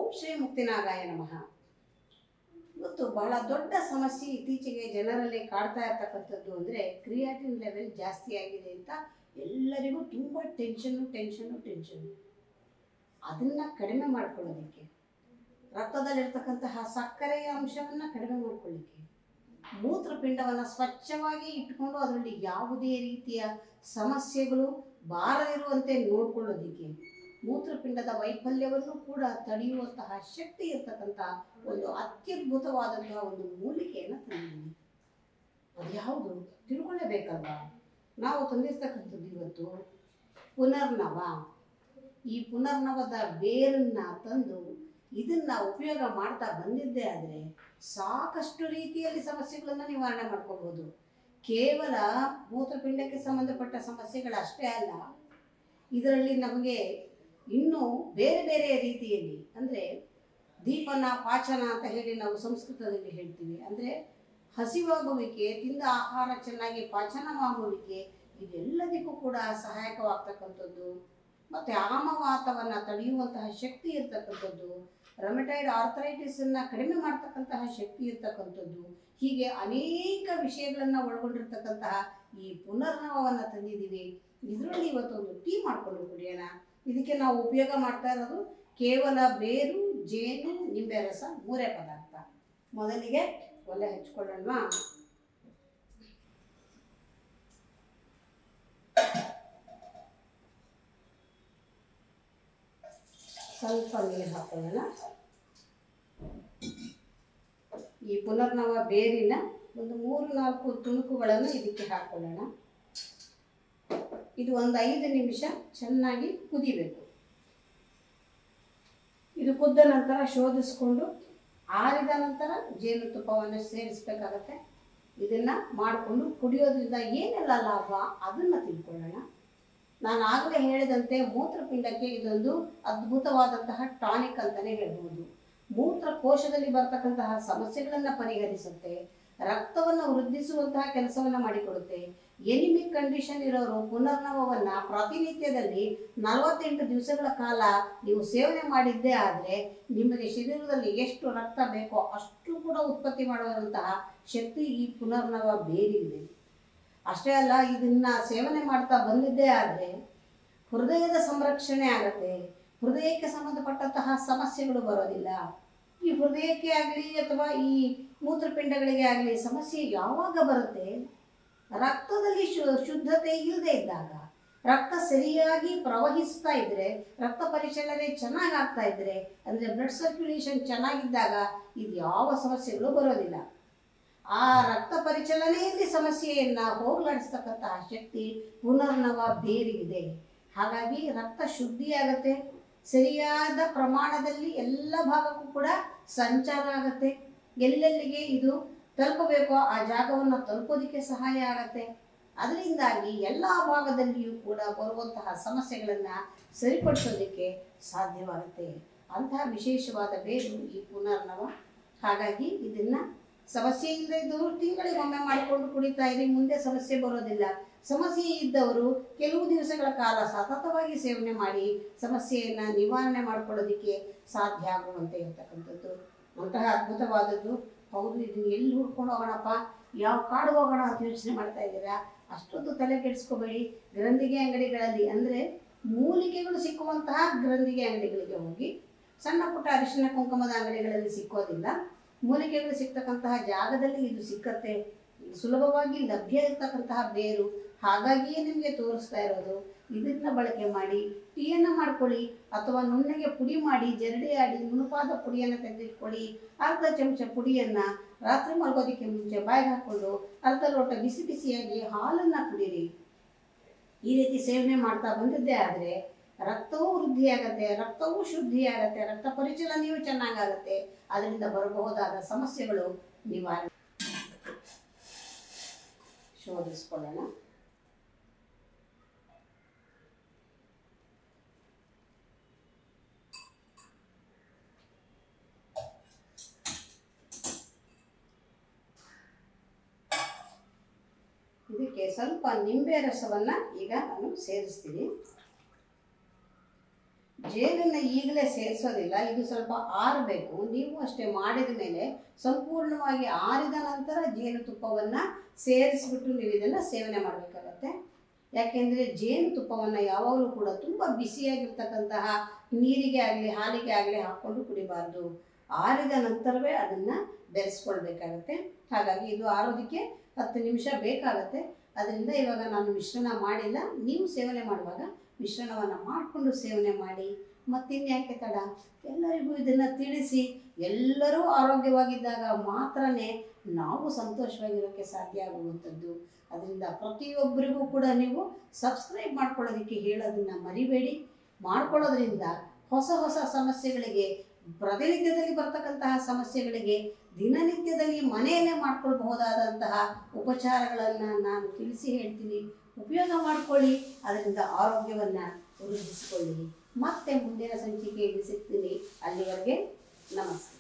ಓಂ ಶ್ರೀ ಮುಕ್ತಿನಾಗಾಯ ನಮಃ ಇವತ್ತು ಬಹಳ ದೊಡ್ಡ ಸಮಸ್ಯೆ ಇತ್ತೀಚೆಗೆ ಜನರಲ್ಲಿ ಕಾಡ್ತಾ ಇರ್ತಕ್ಕಂಥದ್ದು ಅಂದರೆ ಕ್ರಿಯಾಟಿನ್ ಲೆವೆಲ್ ಜಾಸ್ತಿ ಆಗಿದೆ ಅಂತ ಎಲ್ಲರಿಗೂ ತುಂಬ ಟೆನ್ಷನ್ನು ಟೆನ್ಷನ್ನು ಟೆನ್ಷನ್ನು ಅದನ್ನು ಕಡಿಮೆ ಮಾಡ್ಕೊಳ್ಳೋದಕ್ಕೆ ರಕ್ತದಲ್ಲಿರ್ತಕ್ಕಂತಹ ಸಕ್ಕರೆಯ ಅಂಶವನ್ನು ಕಡಿಮೆ ಮಾಡ್ಕೊಳ್ಳಿಕ್ಕೆ ಮೂತ್ರಪಿಂಡವನ್ನು ಸ್ವಚ್ಛವಾಗಿ ಇಟ್ಕೊಂಡು ಅದರಲ್ಲಿ ಯಾವುದೇ ರೀತಿಯ ಸಮಸ್ಯೆಗಳು ಬಾರದಿರುವಂತೆ ನೋಡ್ಕೊಳ್ಳೋದಕ್ಕೆ ಮೂತ್ರಪಿಂಡದ ವೈಫಲ್ಯವನ್ನು ಕೂಡ ತಡೆಯುವಂತಹ ಶಕ್ತಿ ಇರ್ತಕ್ಕಂತಹ ಒಂದು ಅತ್ಯದ್ಭುತವಾದಂತಹ ಒಂದು ಮೂಲಿಕೆಯನ್ನು ತಂದಿದ್ದೀನಿ ಅದ್ಯಾವುದು ತಿಳ್ಕೊಳ್ಳೇಬೇಕಲ್ವಾ ನಾವು ತಂದಿರ್ತಕ್ಕಂಥದ್ದು ಇವತ್ತು ಪುನರ್ನವ ಈ ಪುನರ್ನವದ ಬೇರನ್ನ ತಂದು ಇದನ್ನ ಉಪಯೋಗ ಮಾಡ್ತಾ ಬಂದಿದ್ದೇ ಆದರೆ ಸಾಕಷ್ಟು ರೀತಿಯಲ್ಲಿ ಸಮಸ್ಯೆಗಳನ್ನು ನಿವಾರಣೆ ಮಾಡ್ಕೋಬಹುದು ಕೇವಲ ಮೂತ್ರಪಿಂಡಕ್ಕೆ ಸಂಬಂಧಪಟ್ಟ ಸಮಸ್ಯೆಗಳಷ್ಟೇ ಅಲ್ಲ ಇದರಲ್ಲಿ ನಮಗೆ ಇನ್ನೂ ಬೇರೆ ಬೇರೆ ರೀತಿಯಲ್ಲಿ ಅಂದರೆ ದೀಪನ ಪಾಚನ ಅಂತ ಹೇಳಿ ನಾವು ಸಂಸ್ಕೃತದಲ್ಲಿ ಹೇಳ್ತೀವಿ ಅಂದರೆ ಹಸಿವಾಗುವಿಕೆ ತಿಂದ ಆಹಾರ ಚೆನ್ನಾಗಿ ಪಾಚನವಾಗುವಿಕೆ ಇದೆಲ್ಲದಕ್ಕೂ ಕೂಡ ಸಹಾಯಕವಾಗ್ತಕ್ಕಂಥದ್ದು ಮತ್ತು ಆಮವಾತವನ್ನು ತಡೆಯುವಂತಹ ಶಕ್ತಿ ಇರ್ತಕ್ಕಂಥದ್ದು ರೊಮೆಟೈಡ್ ಆರ್ಥರೈಟಿಸನ್ನು ಕಡಿಮೆ ಮಾಡ್ತಕ್ಕಂತಹ ಶಕ್ತಿ ಇರ್ತಕ್ಕಂಥದ್ದು ಹೀಗೆ ಅನೇಕ ವಿಷಯಗಳನ್ನು ಒಳಗೊಂಡಿರ್ತಕ್ಕಂತಹ ಈ ಪುನರ್ನವವನ್ನು ತಂದಿದ್ದೀವಿ ಇದರಲ್ಲಿ ಇವತ್ತೊಂದು ಟೀ ಮಾಡಿಕೊಂಡು ಕುಡಿಯೋಣ ಇದಕ್ಕೆ ನಾವು ಉಪಯೋಗ ಮಾಡ್ತಾ ಇರೋದು ಕೇವಲ ಬೇರು ಜೇನು ನಿಂಬೆ ರಸ ಮೂರೇ ಪದಾರ್ಥ ಮೊದಲಿಗೆ ಒಲೆ ಹಚ್ಕೊಳ್ಳೋಣ ಸ್ವಲ್ಪ ನೀರು ಹಾಕೊಳ್ಳೋಣ ಈ ಪುನರ್ನವ ಬೇರಿನ ಒಂದು ಮೂರು ನಾಲ್ಕು ತುಣುಕುಗಳನ್ನು ಇದಕ್ಕೆ ಹಾಕೊಳ್ಳೋಣ ಇದು ಒಂದು ಐದು ನಿಮಿಷ ಚೆನ್ನಾಗಿ ಕುದಿಬೇಕು ಇದು ಕುದ್ದ ನಂತರ ಶೋಧಿಸ್ಕೊಂಡು ಆರಿದ ನಂತರ ಜೇನುತುಪ್ಪವನ್ನು ಸೇರಿಸ್ಬೇಕಾಗತ್ತೆ ಇದನ್ನು ಮಾಡಿಕೊಂಡು ಕುಡಿಯೋದ್ರಿಂದ ಏನೆಲ್ಲ ಲಾಭ ಅದನ್ನು ತಿಳ್ಕೊಳ್ಳೋಣ ನಾನು ಆಗಲೇ ಹೇಳಿದಂತೆ ಮೂತ್ರಪಿಂಡಕ್ಕೆ ಇದೊಂದು ಅದ್ಭುತವಾದಂತಹ ಟಾನಿಕ್ ಅಂತಲೇ ಹೇಳ್ಬೋದು ಮೂತ್ರಕೋಶದಲ್ಲಿ ಬರ್ತಕ್ಕಂತಹ ಸಮಸ್ಯೆಗಳನ್ನು ಪರಿಹರಿಸುತ್ತೆ ರಕ್ತವನ್ನು ವೃದ್ಧಿಸುವಂತಹ ಕೆಲಸವನ್ನು ಮಾಡಿಕೊಡುತ್ತೆ ಎನಿಮಿಕ್ ಕಂಡೀಷನ್ ಇರೋರು ಪುನರ್ನವವನ್ನ ಪ್ರತಿನಿತ್ಯದಲ್ಲಿ ನಲವತ್ತೆಂಟು ದಿವಸಗಳ ಕಾಲ ನೀವು ಸೇವನೆ ಮಾಡಿದ್ದೇ ಆದರೆ ನಿಮಗೆ ಶರೀರದಲ್ಲಿ ಎಷ್ಟು ರಕ್ತ ಬೇಕೋ ಅಷ್ಟು ಕೂಡ ಉತ್ಪತ್ತಿ ಮಾಡುವಂತಹ ಶಕ್ತಿ ಈ ಪುನರ್ನವ ಬೇರಿದೆ ಅಷ್ಟೇ ಅಲ್ಲ ಇದನ್ನ ಸೇವನೆ ಮಾಡ್ತಾ ಬಂದಿದ್ದೇ ಆದರೆ ಹೃದಯದ ಸಂರಕ್ಷಣೆ ಆಗತ್ತೆ ಹೃದಯಕ್ಕೆ ಸಂಬಂಧಪಟ್ಟಂತಹ ಸಮಸ್ಯೆಗಳು ಬರೋದಿಲ್ಲ ಈ ಹೃದಯಕ್ಕೆ ಆಗಲಿ ಅಥವಾ ಈ ಮೂತ್ರಪಿಂಡಗಳಿಗೆ ಆಗಲಿ ಸಮಸ್ಯೆ ಯಾವಾಗ ಬರುತ್ತೆ ರಕ್ತದಲ್ಲಿ ಶು ಶುದ್ಧತೆ ಇಲ್ಲದೆ ಇದ್ದಾಗ ರಕ್ತ ಸರಿಯಾಗಿ ಪ್ರವಹಿಸ್ತಾ ಇದ್ರೆ ರಕ್ತ ಪರಿಚಲನೆ ಚೆನ್ನಾಗಿ ಆಗ್ತಾ ಇದ್ರೆ ಅಂದರೆ ಬ್ಲಡ್ ಸರ್ಕ್ಯುಲೇಷನ್ ಚೆನ್ನಾಗಿದ್ದಾಗ ಇದು ಯಾವ ಸಮಸ್ಯೆಗಳು ಬರೋದಿಲ್ಲ ಆ ರಕ್ತ ಪರಿಚಲನೆಯಲ್ಲಿ ಸಮಸ್ಯೆಯನ್ನ ಹೋಗಲಾಡಿಸ್ತಕ್ಕಂತಹ ಶಕ್ತಿ ಪುನರ್ನವ ಬೇರಿಗಿದೆ ಹಾಗಾಗಿ ರಕ್ತ ಶುದ್ಧಿಯಾಗತ್ತೆ ಸರಿಯಾದ ಪ್ರಮಾಣದಲ್ಲಿ ಎಲ್ಲ ಭಾಗಕ್ಕೂ ಕೂಡ ಸಂಚಾರ ಆಗತ್ತೆ ಎಲ್ಲೆಲ್ಲಿಗೆ ಇದು ತಲುಪಬೇಕೋ ಆ ಜಾಗವನ್ನು ತಲುಪೋದಕ್ಕೆ ಸಹಾಯ ಆಗತ್ತೆ ಅದರಿಂದಾಗಿ ಎಲ್ಲ ಭಾಗದಲ್ಲಿಯೂ ಕೂಡ ಬರುವಂತಹ ಸಮಸ್ಯೆಗಳನ್ನು ಸರಿಪಡಿಸೋದಕ್ಕೆ ಸಾಧ್ಯವಾಗುತ್ತೆ ಅಂತಹ ವಿಶೇಷವಾದ ಬೇರು ಈ ಪುನರ್ನವ ಹಾಗಾಗಿ ಇದನ್ನು ಸಮಸ್ಯೆ ಇಲ್ಲದೆ ಇದ್ದವರು ತಿಂಗಳಿಗೊಮ್ಮೆ ಮಾಡಿಕೊಂಡು ಕುಡಿತಾ ಇರಿ ಮುಂದೆ ಸಮಸ್ಯೆ ಬರೋದಿಲ್ಲ ಸಮಸ್ಯೆ ಇದ್ದವರು ಕೆಲವು ದಿವಸಗಳ ಕಾಲ ಸತತವಾಗಿ ಸೇವನೆ ಮಾಡಿ ಸಮಸ್ಯೆಯನ್ನು ನಿವಾರಣೆ ಮಾಡ್ಕೊಳ್ಳೋದಕ್ಕೆ ಸಾಧ್ಯ ಆಗುವಂತೆ ಇರ್ತಕ್ಕಂಥದ್ದು ಅಂತಹ ಅದ್ಭುತವಾದದ್ದು ಹೌದು ಇದನ್ನು ಎಲ್ಲಿ ಹುಡ್ಕೊಂಡು ಹೋಗೋಣಪ್ಪ ಯಾವ ಕಾಡು ಹೋಗೋಣ ಅಂತ ಯೋಚನೆ ಮಾಡ್ತಾ ಇದ್ದೀರಾ ಅಷ್ಟೊಂದು ತಲೆ ಕೆಡಿಸ್ಕೋಬೇಡಿ ಗ್ರಂಥಿಗೆ ಅಂಗಡಿಗಳಲ್ಲಿ ಅಂದರೆ ಮೂಲಿಕೆಗಳು ಸಿಕ್ಕುವಂತಹ ಗ್ರಂಥಿಗೆ ಅಂಗಡಿಗಳಿಗೆ ಹೋಗಿ ಸಣ್ಣ ಪುಟ್ಟ ಅರಿಶಿನ ಕುಂಕುಮದ ಅಂಗಡಿಗಳಲ್ಲಿ ಸಿಕ್ಕೋದಿಲ್ಲ ಮೂಲಿಕೆಗಳು ಸಿಗ್ತಕ್ಕಂತಹ ಜಾಗದಲ್ಲಿ ಇದು ಸಿಕ್ಕತ್ತೆ ಇದು ಸುಲಭವಾಗಿ ಲಭ್ಯ ಇರ್ತಕ್ಕಂತಹ ಬೇರು ಹಾಗಾಗಿಯೇ ನಿಮಗೆ ತೋರಿಸ್ತಾ ಇರೋದು ಇದನ್ನ ಬಳಕೆ ಮಾಡಿ ಟೀಯನ್ನು ಮಾಡ್ಕೊಳ್ಳಿ ಅಥವಾ ನುಣ್ಣಗೆ ಪುಡಿ ಮಾಡಿ ಜರಡಿ ಆಡಿ ನುಣುಪಾದ ಪುಡಿಯನ್ನು ತೆಗೆದಿಟ್ಕೊಳ್ಳಿ ಅರ್ಧ ಚಮಚ ಪುಡಿಯನ್ನು ರಾತ್ರಿ ಮಲಗೋದಕ್ಕೆ ಮುಂಚೆ ಬಾಯಿಗೆ ಹಾಕ್ಕೊಂಡು ಅರ್ಧ ಲೋಟ ಬಿಸಿ ಬಿಸಿಯಾಗಿ ಹಾಲನ್ನು ಕುಡೀರಿ ಈ ರೀತಿ ಸೇವನೆ ಮಾಡ್ತಾ ಬಂದಿದ್ದೇ ಆದರೆ ರಕ್ತವೂ ವೃದ್ಧಿಯಾಗತ್ತೆ ರಕ್ತವೂ ಶುದ್ಧಿಯಾಗತ್ತೆ ರಕ್ತ ಪರಿಚಲನೆಯೂ ಚೆನ್ನಾಗಾಗತ್ತೆ ಅದರಿಂದ ಬರಬಹುದಾದ ಸಮಸ್ಯೆಗಳು ನಿವಾರಣೆ ಶೋಧಿಸ್ಕೊಳ್ಳೋಣ ಇದಕ್ಕೆ ಸ್ವಲ್ಪ ನಿಂಬೆ ರಸವನ್ನು ಈಗ ನಾನು ಸೇರಿಸ್ತೀನಿ ಜೇನನ್ನು ಈಗಲೇ ಸೇರಿಸೋದಿಲ್ಲ ಇದು ಸ್ವಲ್ಪ ಆರಬೇಕು ನೀವು ಅಷ್ಟೇ ಮಾಡಿದ ಮೇಲೆ ಸಂಪೂರ್ಣವಾಗಿ ಆರಿದ ನಂತರ ಜೇನುತುಪ್ಪವನ್ನು ಸೇರಿಸ್ಬಿಟ್ಟು ನೀವು ಇದನ್ನು ಸೇವನೆ ಮಾಡಬೇಕಾಗತ್ತೆ ಯಾಕೆಂದರೆ ಜೇನುತುಪ್ಪವನ್ನು ಯಾವಾಗಲೂ ಕೂಡ ತುಂಬ ಬಿಸಿಯಾಗಿರ್ತಕ್ಕಂತಹ ನೀರಿಗೆ ಆಗಲಿ ಹಾಲಿಗೆ ಆಗಲಿ ಹಾಕ್ಕೊಂಡು ಕುಡಿಬಾರ್ದು ಆರಿದ ನಂತರವೇ ಅದನ್ನು ಬೆರೆಸ್ಕೊಳ್ಬೇಕಾಗತ್ತೆ ಹಾಗಾಗಿ ಇದು ಆರೋದಕ್ಕೆ ಹತ್ತು ನಿಮಿಷ ಬೇಕಾಗತ್ತೆ ಅದರಿಂದ ಇವಾಗ ನಾನು ಮಿಶ್ರಣ ಮಾಡಿಲ್ಲ ನೀವು ಸೇವನೆ ಮಾಡುವಾಗ ಮಿಶ್ರಣವನ್ನು ಮಾಡಿಕೊಂಡು ಸೇವನೆ ಮಾಡಿ ಮತ್ತಿನ್ಯಾಕೆ ತಡ ಎಲ್ಲರಿಗೂ ಇದನ್ನು ತಿಳಿಸಿ ಎಲ್ಲರೂ ಆರೋಗ್ಯವಾಗಿದ್ದಾಗ ಮಾತ್ರನೇ ನಾವು ಸಂತೋಷವಾಗಿರೋಕ್ಕೆ ಸಾಧ್ಯ ಆಗುವಂಥದ್ದು ಅದರಿಂದ ಪ್ರತಿಯೊಬ್ಬರಿಗೂ ಕೂಡ ನೀವು ಸಬ್ಸ್ಕ್ರೈಬ್ ಮಾಡ್ಕೊಳ್ಳೋದಕ್ಕೆ ಹೇಳೋದನ್ನು ಮರಿಬೇಡಿ ಮಾಡ್ಕೊಳ್ಳೋದ್ರಿಂದ ಹೊಸ ಹೊಸ ಸಮಸ್ಯೆಗಳಿಗೆ ಪ್ರತಿನಿತ್ಯದಲ್ಲಿ ಬರ್ತಕ್ಕಂತಹ ಸಮಸ್ಯೆಗಳಿಗೆ ದಿನನಿತ್ಯದಲ್ಲಿ ಮನೆಯಲ್ಲೇ ಮಾಡ್ಕೊಳ್ಬಹುದಾದಂತಹ ಉಪಚಾರಗಳನ್ನು ನಾನು ತಿಳಿಸಿ ಹೇಳ್ತೀನಿ ಉಪಯೋಗ ಮಾಡ್ಕೊಳ್ಳಿ ಅದರಿಂದ ಆರೋಗ್ಯವನ್ನು ವೃದ್ಧಿಸಿಕೊಳ್ಳಿ ಮತ್ತೆ ಮುಂದಿನ ಸಂಚಿಕೆಯಲ್ಲಿ ಸಿಗ್ತೀನಿ ಅಲ್ಲಿವರೆಗೆ ನಮಸ್ಕಾರ